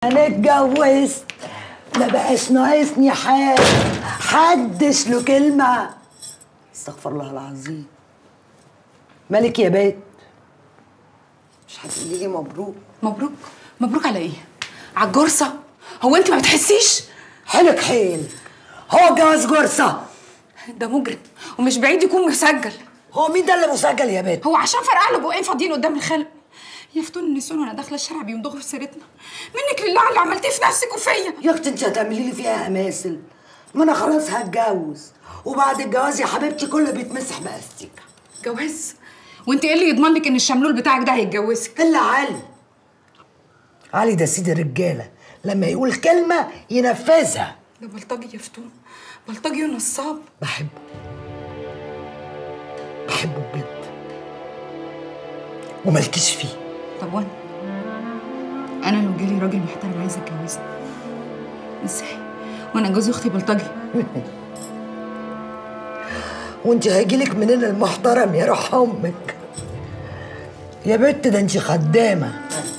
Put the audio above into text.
انا اتجوزت ما بقاش ناقصني حاجه حدش له كلمه استغفر الله العظيم مالك يا بيت مش هتقولي لي مبروك مبروك مبروك على ايه على الجرصه هو انت ما بتحسيش حلك حيل هو جواز جرصه ده مجرم ومش بعيد يكون مسجل هو مين ده اللي مسجل يا بيت هو عشان فرقع له بقين فاضيين قدام الخلق يفتون النسوان وانا داخله الشارع بيمضغوا في سيرتنا منك لله على اللي عملتيه في نفسك وفيا يا اختي انت هتعملي لي فيها اماثل ما انا خلاص هتجوز وبعد الجواز يا حبيبتي كله بيتمسح باستيكه جواز وانت ايه اللي يضمن لك ان الشملول بتاعك ده هيتجوزك الا علي علي ده سيد الرجاله لما يقول كلمه ينفذها ده بلطجي يفتون بلطجي ونصاب بحبه بحبه بجد ومالكيش فيه طب وانا انا لو جالي راجل محترم عايز اتجوزني ازاي وانا جوز اختي بلطجي وانت هيجيلك منين المحترم يا روح امك يا بت ده انت خدامه